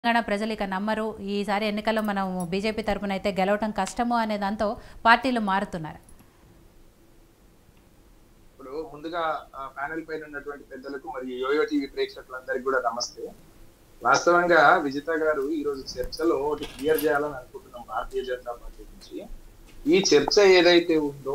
తెలంగాణ ప్రజలు ఇక నమ్మరు ఈసారి ఎన్నికల్లో మనం బీజేపీ తరపున అయితే గెలవటం కష్టము అనే దాంతో పార్టీలు మారుతున్నారు ఇప్పుడు ముందుగా ప్యానెల్ పైన ఉన్నటువంటి పెద్దలకు మరియు యోయో టీవీ ప్రేక్షకులందరికీ కూడా నమస్తే వాస్తవంగా విజిత గారు ఈ రోజు చర్చలో ఒకటి క్లియర్ చేయాలని అనుకుంటున్నాం భారతీయ జనతా పార్టీ నుంచి ఈ చర్చ ఏదైతే ఉందో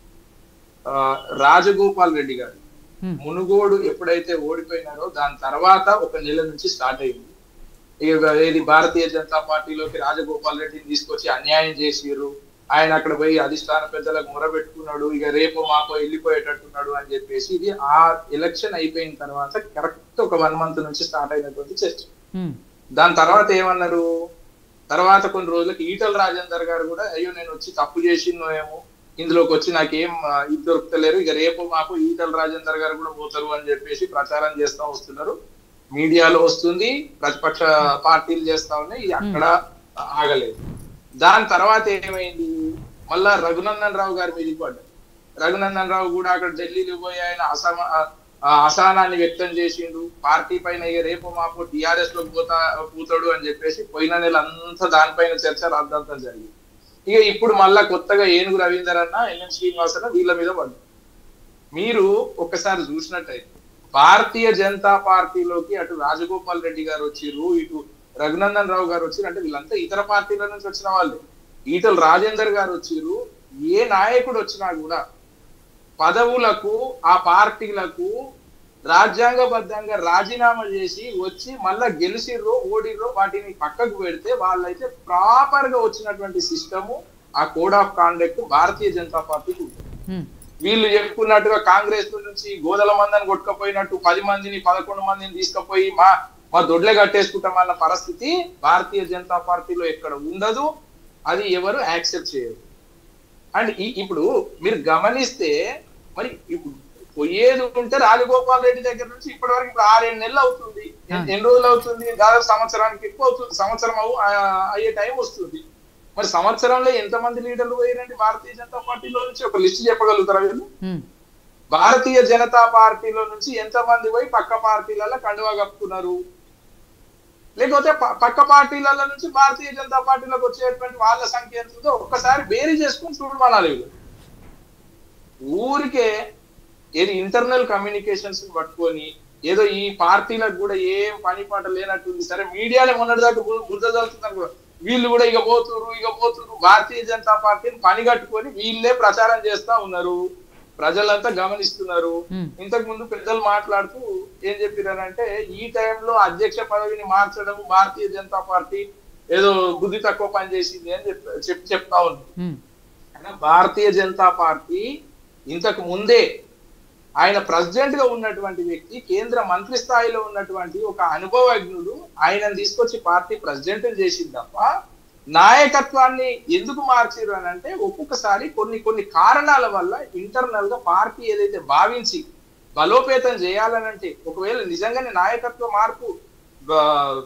ఆ, రాజగోపాల్ రెడ్డి గారు హ్మ్. మునుగోడు ఎప్పుడైతే ఓడిపోయినారో దాని తర్వాత ఒక నెల నుంచి స్టార్ట్ అయింది ఇక ఏది భారతీయ జనతా పార్టీలోకి రాజగోపాల్ రెడ్డిని తీసుకొచ్చి అన్యాయం చేసిర్రు ఆయన అక్కడ పోయి అధిష్టాన పెద్దలకు మొరబెట్టుకున్నాడు ఇక రేపు మాకు వెళ్ళిపోయేటట్టున్నాడు అని చెప్పేసి ఇది ఆ ఎలక్షన్ అయిపోయిన తర్వాత కరెక్ట్ ఒక వన్ మంత్ నుంచి స్టార్ట్ అయినటువంటి చర్చ హ్మ్. దాని తర్వాత ఏమన్నారు తర్వాత కొన్ని రోజులకి ఈటల రాజేందర్ గారు కూడా అయ్యో నేను వచ్చి తప్పు చేసినోయేమో ఇందులోకి వచ్చి నాకేం ఆ, ఇది దొరుకుతలేరు ఇక రేపు మాకు ఈటల రాజేందర్ గారు కూడా పోతారు అని చెప్పేసి ప్రచారం చేస్తా వస్తున్నారు మీడియాలో వస్తుంది ప్రతిపక్ష పార్టీలు చేస్తా ఉన్నాయి ఇది అక్కడ ఆగలేదు దాని తర్వాత ఏమైంది మళ్ళా రఘునందన్ రావు గారి మీదకి పడ్డారు రఘునందన్ రావు కూడా అక్కడ ఢిల్లీలో పోయి ఆయన అసమ ఆ అసహనాన్ని వ్యక్తం చేసిండు పార్టీ పైన ఇక రేపు మాకు టిఆర్ఎస్ లోకి పోతా పోతాడు అని చెప్పేసి పోయిన నెల అంతా దానిపైన చర్చ రాద్దాంతం జరిగింది ఇక ఇప్పుడు మళ్ళా కొత్తగా ఏనుగు రవీందర్ అన్న ఎన్ఎన్ శ్రీనివాస్ అన్న వీళ్ళ మీద పడ్డారు మీరు ఒక్కసారి చూసినట్టయితే భారతీయ జనతా పార్టీలోకి అటు రాజగోపాల్ రెడ్డి గారు వచ్చిర్రు ఇటు రఘునందన్ రావు గారు వచ్చిర్రు అంటే వీళ్ళంతా ఇతర పార్టీల నుంచి వచ్చిన వాళ్ళే ఈటల రాజేందర్ గారు వచ్చిర్రు ఏ నాయకుడు వచ్చినా కూడా పదవులకు ఆ పార్టీలకు రాజ్యాంగబద్ధంగా రాజీనామా చేసి వచ్చి మళ్ళా గెలిచిర్రో ఓడిర్రో వాటిని పక్కకు పెడితే వాళ్ళైతే ప్రాపర్ గా వచ్చినటువంటి సిస్టము ఆ code of conduct Bharatiya Janata పార్టీకి ఉంటుంది హ్మ్. వీళ్ళు చెప్పుకున్నట్టుగా కాంగ్రెస్ నుంచి గోదల మందిని కొట్టుకపోయినట్టు పది మందిని పదకొండు మందిని తీసుకుపోయి మా మా దొడ్లే కట్టేసుకుంటామన్న పరిస్థితి భారతీయ జనతా పార్టీలో ఎక్కడ ఉండదు అది ఎవరు యాక్సెప్ట్ చేయరు అండ్ ఈ- ఇప్పుడు మీరు గమనిస్తే మరి ఇప్పుడు పోయేది ఉంటే రాజగోపాల్ రెడ్డి దగ్గర నుంచి ఇప్పటి వరకు ఇప్పుడు ఆరేడు నెలలు అవుతుంది ఎన్ని ఎన్ని రోజులు అవుతుంది దాదాపు సంవత్సరానికి ఎక్కువ అవుతుంది సంవత్సరం అవు- ఆ, అయ్యే టైం వస్తుంది మరి సంవత్సరంలో ఎంతమంది లీడర్లు పోయారండి భారతీయ జనతా పార్టీలో నుంచి ఒక లిస్ట్ చెప్పగలుగుతారా వీళ్ళు హ్మ్. భారతీయ జనతా పార్టీలో నుంచి ఎంతమంది పోయి పక్క పార్టీలలో కండువా కప్పుకున్నారు లేకపోతే ప- పక్క పార్టీలలో నుంచి భారతీయ జనతా పార్టీలోకి వచ్చేటువంటి వాళ్ళ సంఖ్య ఎంత ఉందో ఒక్కసారి బేరీ చేసుకుని చూడమనాలి వీళ్ళు ఊరికే ఏది ఇంటర్నల్ కమ్యూనికేషన్స్ పట్టుకొని ఏదో ఈ పార్టీలకు కూడా ఏం పని పాట లేనట్టుంది సరే మీడియాలో మొన్నటిదాకా బు- బురద చల్లుతున్నారు కూడా. వీళ్ళు కూడా ఇక పోతురు ఇక పోతురు భారతీయ జనతా పార్టీని పని కట్టుకొని వీళ్ళే ప్రచారం చేస్తా ఉన్నారు ప్రజలంతా గమనిస్తున్నారు హ్మ్. ఇంతకు ముందు పెద్దలు మాట్లాడుతూ ఏం చెప్పారంటే ఈ టైంలో అధ్యక్ష పదవిని మార్చడం భారతీయ జనతా పార్టీ ఏదో బుద్ధి తక్కువ పని చేసింది అని చెప్పి చెప్- చెప్తా ఉంది హ్మ్. అయినా భారతీయ జనతా పార్టీ ఇంతకు ముందే ఆయన ప్రెసిడెంట్ గా ఉన్నటువంటి వ్యక్తి కేంద్ర మంత్రి స్థాయిలో ఉన్నటువంటి ఒక అనుభవజ్ఞుడు ఆయనను తీసుకొచ్చి పార్టీ ప్రెసిడెంట్ చేసింది తప్ప నాయకత్వాన్ని ఎందుకు మార్చిరు అని అంటే ఒక్కొక్కసారి కొన్ని కొన్ని కారణాల వల్ల ఇంటర్నల్ గా పార్టీ ఏదైతే భావించి బలోపేతం చేయాలనంటే ఒకవేళ నిజంగానే నాయకత్వ మార్పు ఆ,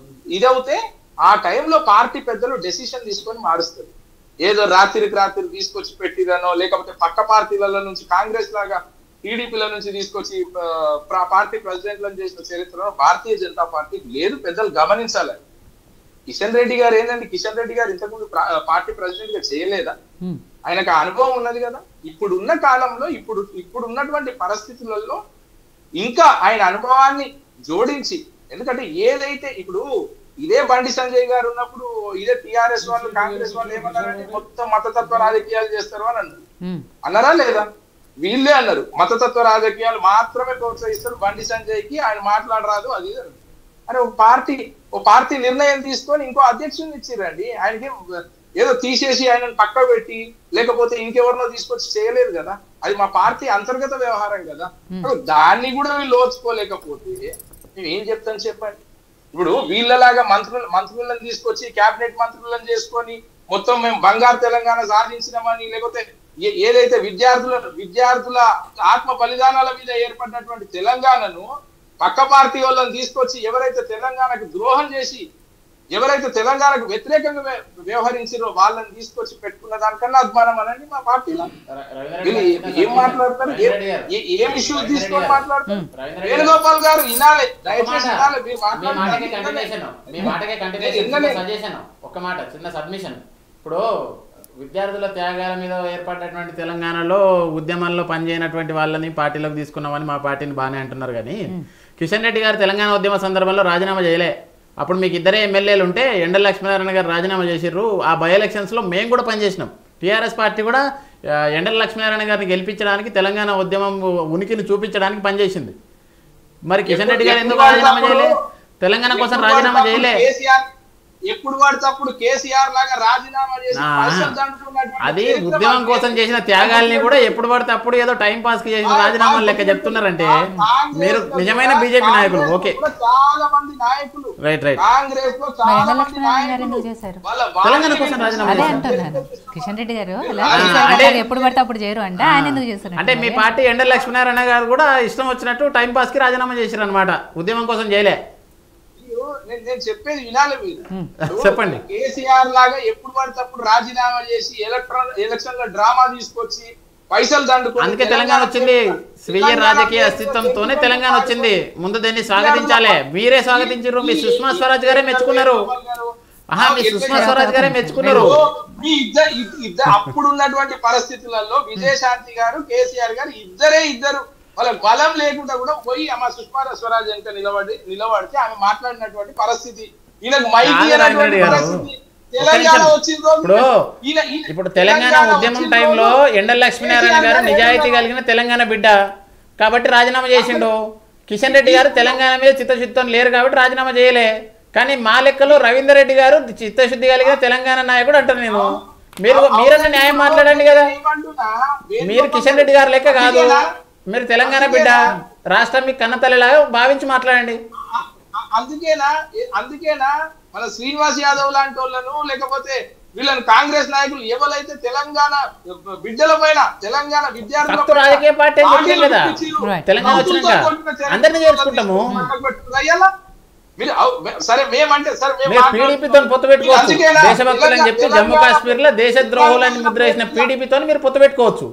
ఇదవుతే ఆ టైంలో పార్టీ పెద్దలు డెసిషన్ తీసుకొని మారుస్తారు ఏదో రాత్రికి రాత్రి తీసుకొచ్చి పెట్టిరనో లేకపోతే పక్క పార్టీల నుంచి కాంగ్రెస్ లాగా టీడీపీల నుంచి తీసుకొచ్చి ఆ, ప్ర- పార్టీ ప్రెసిడెంట్లను చేసిన చరిత్రలో భారతీయ జనతా పార్టీ లేదు పెద్దలు గమనించాలి కిషన్ రెడ్డి గారు ఏంటంటే కిషన్ రెడ్డి గారు ఇంతకుముందు ప్ర- పార్టీ ప్రెసిడెంట్ గా చేయలేదా హ్మ్. ఆయనకు ఆ అనుభవం ఉన్నది కదా ఇప్పుడు ఉన్న కాలంలో ఇప్పుడు ఇప్పుడు ఉన్నటువంటి పరిస్థితులలో ఇంకా ఆయన అనుభవాన్ని జోడించి ఎందుకంటే ఏదైతే ఇప్పుడు ఇదే బండి సంజయ్ గారు ఉన్నప్పుడు ఇదే టిఆర్ఎస్ వాళ్ళు కాంగ్రెస్ వాళ్ళు ఏమన్నారంటే మొత్తం మతతత్వ రాజకీయాలు చేస్తారు అని అన్నారు హ్మ్. అన్నారా లేదా వీళ్ళే అన్నారు మతతత్వ రాజకీయాలు మాత్రమే ప్రోత్సహిస్తారు బండి సంజయ్ కి ఆయన మాట్లాడరాదు అది ఇది అన్నారు. అరే ఒక పార్టీ ఒక పార్టీ నిర్ణయం తీసుకొని ఇంకో అధ్యక్షుని ఇచ్చిరండి ఆయనకి ఏదో తీసేసి ఆయనను పక్క పెట్టి లేకపోతే ఇంకెవరినో తీసుకొచ్చి చేయలేదు కదా అది మా పార్టీ అంతర్గత వ్యవహారం కదా దాన్ని కూడా వీళ్ళు ఓర్చుకోలేకపోతే మేము ఏం చెప్తాను చెప్పండి ఇప్పుడు వీళ్ళలాగా మంత్రులు మంత్రులను తీసుకొచ్చి కేబినెట్ మంత్రులను చేసుకొని మొత్తం మేము బంగారు తెలంగాణ సాధించినామని లేకపోతే ఏ- ఏదైతే విద్యార్థుల విద్యార్థుల ఆత్మ బలిదానాల మీద ఏర్పడినటువంటి తెలంగాణను పక్క పార్టీ వాళ్ళని తీసుకొచ్చి ఎవరైతే తెలంగాణకు ద్రోహం చేసి ఎవరైతే తెలంగాణకు వ్యతిరేకంగా వ్య- వ్యవహరించారో వాళ్ళని తీసుకొచ్చి పెట్టుకున్న దానికన్నా అభిమానం అనండి మా పార్టీలో వీళ్ళు ఏం మాట్లాడతారు ఏ- ఏ- ఏం ఇష్యూస్ తీసుకొని మాట్లాడతారు వేణుగోపాల్ గారు వినాలి దయచేసి వినాలి మీరు మీ మాటకే మాట్లాడాలి కంటిన్యూషన్ మీ మాటకే కంటిన్యూషన్ ఎందుకని? సజెషన్ ఒక్క మాట చిన్న సబ్మిషన్ ఇప్పుడు విద్యార్థుల త్యాగాల మీద ఏర్పడినటువంటి తెలంగాణలో ఉద్యమాల్లో పనిచేయనటువంటి వాళ్ళని పార్టీలోకి తీసుకున్నామని మా పార్టీని బాగానే అంటున్నారు కానీ కిషన్ రెడ్డి గారు తెలంగాణ ఉద్యమ సందర్భంలో రాజీనామా చేయలే అప్పుడు మీకు ఇద్దరే ఎమ్మెల్యేలు ఉంటే ఎండల లక్ష్మీనారాయణ గారు రాజీనామా చేసిర్రు ఆ బై ఎలక్షన్స్లో మేము కూడా పనిచేసినాం టీఆర్ఎస్ పార్టీ కూడా ఆ, ఎండల లక్ష్మీనారాయణ గారిని గెలిపించడానికి తెలంగాణ ఉద్యమం ఉనికిని చూపించడానికి పనిచేసింది మరి కిషన్ రెడ్డి గారు ఎందుకు రాజీనామా చేయలే తెలంగాణ కోసం రాజీనామా చేయలే కేసీఆర్ ఎప్పుడు వాడితే అప్పుడు కేసీఆర్ లాగా రాజీనామా చేసి ఆ, పైసలు దండుకున్నటువంటి అది చరిత్ర ఉద్యమం మాకు కోసం చేసిన త్యాగాల్ని కూడా ఎప్పుడు పడితే అప్పుడు ఏదో టైం పాస్ కి చేసిన రాజీనామాలు లెక్క చెప్తున్నారంటే కాంగ్రెస్ మీరు లో నిజమైన కూడా- బీజేపీ నాయకులు కాంగ్రెస్ ఓకే లో చాలా మంది నాయకులు రైట్ రైట్ కాంగ్రెస్ లో మరి చాలా ఎండ మంది లక్ష్మీనారాయణ గారు నాయకులు ఎందుకు చేశారు వాళ్ళ తెలంగాణ వాళ్ళని కోసం రాజీనామా అదే చేశారు. అంటున్నాను కిషన్ రెడ్డి గారు ఇలా ఆ, కేసీఆర్ అంటే- గారు ఎప్పుడు పడితే అప్పుడు చేయరు అంటే ఆయన ఎందుకు చేస్తారు అంటే మీ పార్టీ ఎండ లక్ష్మీనారాయణ గారు కూడా ఇష్టం వచ్చినట్టు టైం పాస్ కి రాజీనామా చేశారు అనమాట ఉద్యమం కోసం చేయలే అయ్యో, నేను నేను చెప్పేది వినాలి మీరు ఇప్పుడు చెప్పండి. కేసీఆర్ లాగా ఎప్పుడు పడితే అప్పుడు రాజీనామా చేసి ఎలక్ట్రాన్ ఎలక్షన్ లో డ్రామా తీసుకొచ్చి పైసలు దండుకొని అందుకే తెలంగాణ వచ్చింది స్వీయ తెలంగాణ రాజకీయ పేరుతో అస్తిత్వంతోనే తెలుగు తెలంగాణ వాళ్ళు వచ్చింది ముందు దీన్ని స్వాగతించాలి మీరే స్వాగతించారు మీ ఈ- సుష్మా ఈ- స్వరాజ్ గారే ఈ- మెచ్చుకున్నారు గారు, ఆహా మీ ఎట్లా సుష్మా చేస్తారు? స్వరాజ్ గారే మెచ్చుకున్నారు ఓ, మీ ఇద్దరు ఇద్దరు అప్పుడు ఉన్నటువంటి పరిస్థితులలో విజయశాంతి గారు కేసీఆర్ గారు ఇద్దరే ఇద్దరు వాళ్ళ బలం లేకుండా కూడా పోయి అమ్మ సుష్మా స్వరాజ్ వెనక నిలబడి నిలబడితే ఆమె మాట్లాడినటువంటి పరిస్థితి ఈయనకు మైకి కాదు అనేటువంటి రామిరెడ్డి గారు. పరిస్థితి ఒక్క తెలంగాణ నిమిషం. వచ్చిన రోజు ఇప్పుడు ఈయన- ఈయన- ఇప్పుడు తెలంగాణ ఉద్యమం వచ్చిన టైంలో రోజు ఎండల లక్ష్మీనారాయణ గారు నిజాయితీ కలిగిన తెలంగాణ బిడ్డ కాబట్టి రాజీనామా చేసిండు కిషన్ రెడ్డి గారు తెలంగాణ మీద చిత్తశుద్ధితో లేరు కాబట్టి రాజీనామా చేయలే కానీ మా లెక్కలో రవీందర్ రెడ్డి గారు చిత్తశుద్ధి కలిగిన తెలంగాణ నాయకుడు అంటారు నేను మీరు మీరన్న న్యాయం మాట్లాడండి కదా ఏమంటున్నా? మీరు కిషన్ రెడ్డి గారు లెక్క కాదు అందుకేనా? మీరు తెలంగాణ బిడ్డ రాష్ట్రం మీకు కన్నతల్లిలాగా భావించి మాట్లాడండి అ- అ- అందుకేనా ఏ- అందుకేనా మన శ్రీనివాస్ యాదవ్ లాంటి వాళ్ళను లేకపోతే వీళ్ళని కాంగ్రెస్ నాయకులు ఎవరైతే తెలంగాణ బిడ్డల పైన తెలంగాణ విద్యార్థుల ఫస్ట్ రాజకీయ పార్టీ అని చెప్పాం కదా Right. తెలంగాణ వచ్చినాక అందరినీ చేర్చుకుంటాము మీరు అవ్- మే- సరే మేమంటే సరే మేము మీరు మాట్లాడుతున్నాం. పీడీపీతో పొత్తు పెట్టుకోవచ్చు అందుకేనా దేశభక్తులు అని చెప్పి తెలంగాణ- జమ్మూ కాశ్మీర్ లో దేశద్రోహులని ముద్ర వేసిన పీడీపీతో మీరు పొత్తు పెట్టుకోవచ్చు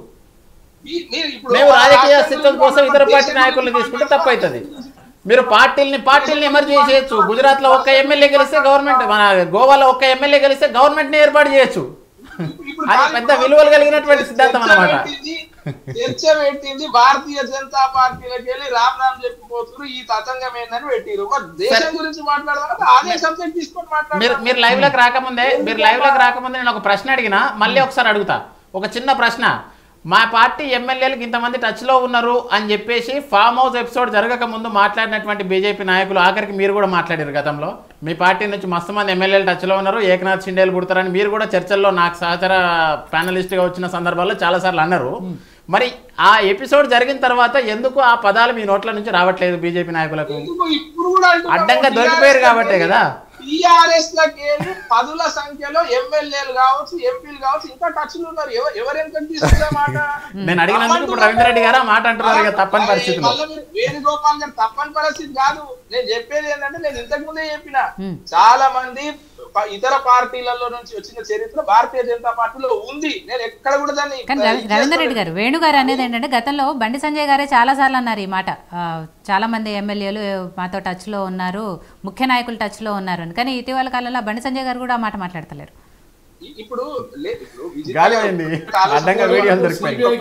మీ- మీరు ఇప్పుడు మేము మన రాజకీయ రాష్ట్రం అస్తిత్వం గురించి కోసం ఇతర పార్టీ దేశం నాయకుల్ని గురించి తీసుకుంటే తప్పు అవుతుంది మీరు పార్టీల్ని పార్టీల్ని ఎమర్జీ చేయొచ్చు గుజరాత్ లో ఒక్క ఎమ్మెల్యే గెలిస్తే గవర్నమెంట్ మన గోవాలో ఒక్క ఎమ్మెల్యే గెలిస్తే గవర్నమెంట్ ని ఏర్పాటు చేయొచ్చు ఇప్పుడు అది పెద్ద విలువలు కలిగినటువంటి సిద్ధాంతం చర్చ అన్నమాట. పెట్టింది, చర్చ పెట్టింది భారతీయ జనతా పార్టీలోకి వెళ్ళి రామ్ రామ్ చెప్పుకోతున్నారు ఈ తతంగం ఏందని పెట్టిరు మరి దేశం గురించి మాట్లాడదాం అదే సబ్జెక్ట్ తీసుకొని మీరు మాట్లాడారు మీరు లైవ్ లోకి రాకముందే మీరు లైవ్ లోకి రాకముందే నేను ఒక ప్రశ్న అడిగినా మళ్ళీ ఒకసారి అడుగుతా ఒక చిన్న ప్రశ్న మా పార్టీ ఎమ్మెల్యేలకు ఇంతమంది టచ్లో ఉన్నారు అని చెప్పేసి ఫామ్ హౌస్ ఎపిసోడ్ జరగక ముందు మాట్లాడినటువంటి బీజేపీ నాయకులు ఆఖరికి మీరు కూడా మాట్లాడారు గతంలో మీ పార్టీ నుంచి మస్తు మంది ఎమ్మెల్యేలు టచ్లో ఉన్నారు ఏకనాథ్ షిండేలు పుడతారని మీరు కూడా చర్చల్లో నాకు సహచర ప్యానలిస్ట్గా వచ్చిన సందర్భాల్లో చాలాసార్లు అన్నారు మరి ఆ ఎపిసోడ్ జరిగిన తర్వాత ఎందుకు ఆ పదాలు మీ నోట్ల నుంచి రావట్లేదు బీజేపీ నాయకులకు ఎందుకు ఇప్పుడు కూడా అంటున్నాము, అడ్డంగా దొరికిపోయారు TRS కాబట్టే కదా. టిఆర్ఎస్ లకి వెళ్ళి పదుల సంఖ్యలో ఎమ్మెల్యేలు కావచ్చు ఎంపీలు కావచ్చు ఇంకా టచ్ ఉన్నారు ఎవ- ఎవరు ఎంత తీసుకున్న మాట నేను అడిగినందుకు ఇప్పుడు రవీంద్ర రెడ్డి గారు ఆ మాట అంటున్నారు ఇక తప్పని పరిస్థితిలో మళ్ళీ మీరు వేణుగోపాల్ గారు తప్పని పరిస్థితి కాదు నేను చెప్పేది ఏంటంటే నేను ఇంతకు ముందే చెప్పిన Hmm. చాలా మంది ప- ఇతర పార్టీలలో నుంచి వచ్చిన చరిత్ర భారతీయ జనతా పార్టీలో ఉంది నేను ఎక్కడ కూడా దాన్ని కానీ రవి ఇది రవీందర్ రెడ్డి చేసుకోలేదు. గారు వేణు గారు అనేది ఏంటంటే గతంలో బండి సంజయ్ గారే చాలా సార్లు అన్నారు ఈ మాట ఆ, చాలా మంది ఎమ్మెల్యేలు మాతో టచ్ లో ఉన్నారు ముఖ్య నాయకులు టచ్ లో ఉన్నారు అని కానీ ఇటీవల కాలంలో బండి సంజయ్ గారు కూడా ఆ మాట మాట్లాడతలేరు ఇ- ఇప్పుడు లే- ఇప్పుడు విజయ్ గాలి గారు పోయింది. ఒకటి ఆలోచించాలి. అడ్డంగా వీడియోలు దొరికిపోయాయి. ఇప్పుడు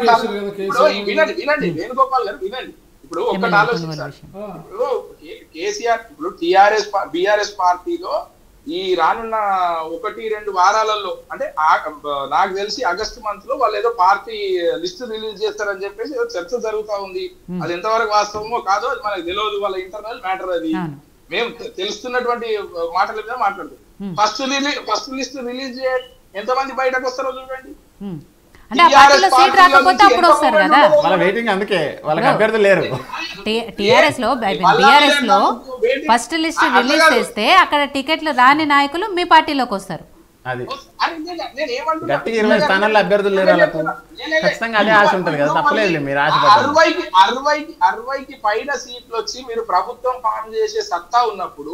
వినండి వినండి వేణుగోపాల్ గారు వినండి ఇప్పుడు ఒకటి ఎమ్మెల్యే ఆలోచించాలి కొనుగోలు విషయం. ఇప్పుడు కే- కేసీఆర్ ఇప్పుడు టిఆర్ఎస్ బిఆర్ఎస్ పార్టీలో ఈ రానున్న ఒకటి రెండు వారాలలో అంటే ఆ- నాకు తెలిసి ఆగస్టు మంత్ లో వాళ్ళు ఏదో పార్టీ లిస్ట్ రిలీజ్ చేస్తారని చెప్పేసి ఏదో చర్చ జరుగుతా ఉంది అది ఎంతవరకు వాస్తవమో కాదో అది మనకు తెలియదు వాళ్ళ ఇంటర్నల్ మ్యాటర్ అది అవును. మేము తె- తెలుస్తున్నటువంటి మాటల మీద మాట్లాడుతాం first release first list release చేయండి ఎంతమంది బయటకు వస్తారో చూడండి ఉమ్. అంటే ఆ పార్టీలో సీట్ రాకపోతే అప్పుడు వస్తారు కదా వాళ్ళ వెయిటింగ్ అందుకే వాళ్ళకి అభ్యర్థులు లేరు టిఆర్ఎస్ లో బిఆర్ఎస్ లో ఫస్ట్ లిస్ట్ రిలీజ్ చేస్తే అక్కడ టికెట్లు రాని నాయకులు మీ పార్టీలోకి వస్తారు అది అరే నేను- నేను ఏమంటున్నా? గట్టిగా ఇరవై స్థానాల్లో అభ్యర్థులు లేరు వాళ్ళకు ఖచ్చితంగా అదే ఆశ ఉంటుంది కదా తప్పలేదు మీరు ఆశపడ్డారు అరవైకి అరవైకి అరవైకి పైన సీట్లు వచ్చి మీరు ప్రభుత్వం ఫామ్ చేసే సత్తా ఉన్నప్పుడు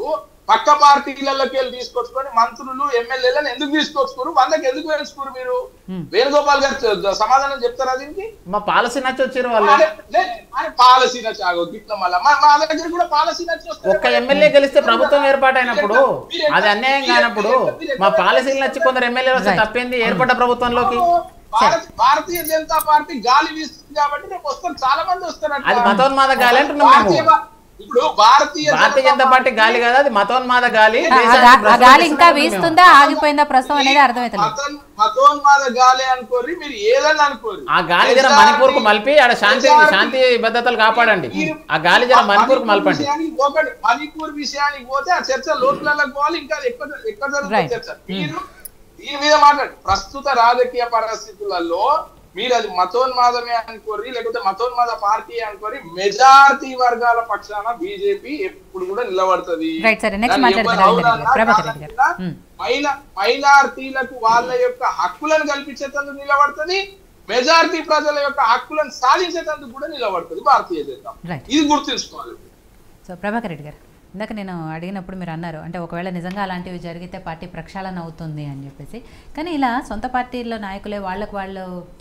పక్క పార్టీలలోకి వెళ్ళి తీసుకొచ్చుకొని మంత్రులు ఎమ్మెల్యేలను ఎందుకు తీసుకొచ్చుకోరు వందకి ఎందుకు వేసుకోరు మీరు Hmm. వేణుగోపాల్ గారు చె- సమాధానం చెప్తారా దీనికి మా పాలసీ నచ్చి వచ్చారు వాళ్ళు అరే, లే, అరే పాలసీ నచ్చి ఆగో గిట్ల మళ్ళా మా మా దగ్గర కూడా పాలసీ నచ్చి వస్తుంది ఒక్క ఎమ్మెల్యే గెలిస్తే ప్రభుత్వం ఏర్పాటైనప్పుడు అది అన్యాయం కానప్పుడు మా పాలసీలు నచ్చి కొందరు ఎమ్మెల్యేలు వస్తే Right. తప్పింది ఏర్పడ్డ ప్రభుత్వంలోకి భారత భారతీయ జనతా పార్టీ గాలి వీస్తుంది కాబట్టి రేపు వస్తారు చాలా మంది వస్తారు అట్లా. అది మతోన్మాద గాలి అంటున్నాం మేము. భారతీయ బా- ఇప్పుడు భారతీయ భారతీయ జనతా పార్టీ గాలి కదా అది మతోన్మాద గాలి ఆ దేశానికి గా- ఆ భ్రష్టు గాలి ఇంకా పట్టిస్తున్నాం మేము. వీస్తుందా ఆగిపోయిందా ప్రస్తుతం అనేది అర్థమవుతలేదు మతం మతోన్మాద గాలి అనుకోరి మీరు ఏదని అనుకోరి ఆ గాలి జర మణిపూర్ కు మలిపి ఆడ శాంతి శాంతి భద్రతలు కాపాడండి ఆ గాలి జర మణిపూర్ కు మలపండి విషయానికి పోకండి మణిపూర్ విషయానికి పోతే ఆ చర్చ లోతులకు పోవాలి ఇంకా ఎక్కువ ఎక్కువ జరుగుతుంది Right. చర్చ మీరు దీని మీద మాట్లాడండి ప్రస్తుత రాజకీయ పరిస్థితులలో మీరు అది మతోన్మాదమే అనుకోరి లేకపోతే మతోన్మాద పార్టీ అనుకోరి మెజారిటీ వర్గాల పక్షాన బీజేపీ ఎప్పుడు కూడా నిలబడుతుంది Right, sir. Next దాన్ని మాట్లాడదాం ఎవరు రవీంద్ర అవునన్నా, గారు. ప్రభాకర్ రెడ్డి గారు. కాదన్నా, Hmm. మైనా మైనార్టీలకు వాళ్ళ యొక్క హక్కులను కల్పించేందుకు నిలబడుతుంది మెజారిటీ ప్రజల యొక్క హక్కులను సాధించేందుకు కూడా నిలబడుతుంది భారతీయ జనతా రైట్ ఇది గుర్తుంచుకోవాలి సో ప్రభాకర్ రెడ్డి గారు ఇందాక నేను అడిగినప్పుడు మీరు అన్నారు అంటే ఒకవేళ నిజంగా అలాంటివి జరిగితే పార్టీ ప్రక్షాళన అవుతుంది అని చెప్పేసి కానీ ఇలా సొంత పార్టీల నాయకులే వాళ్ళకు వాళ్ళు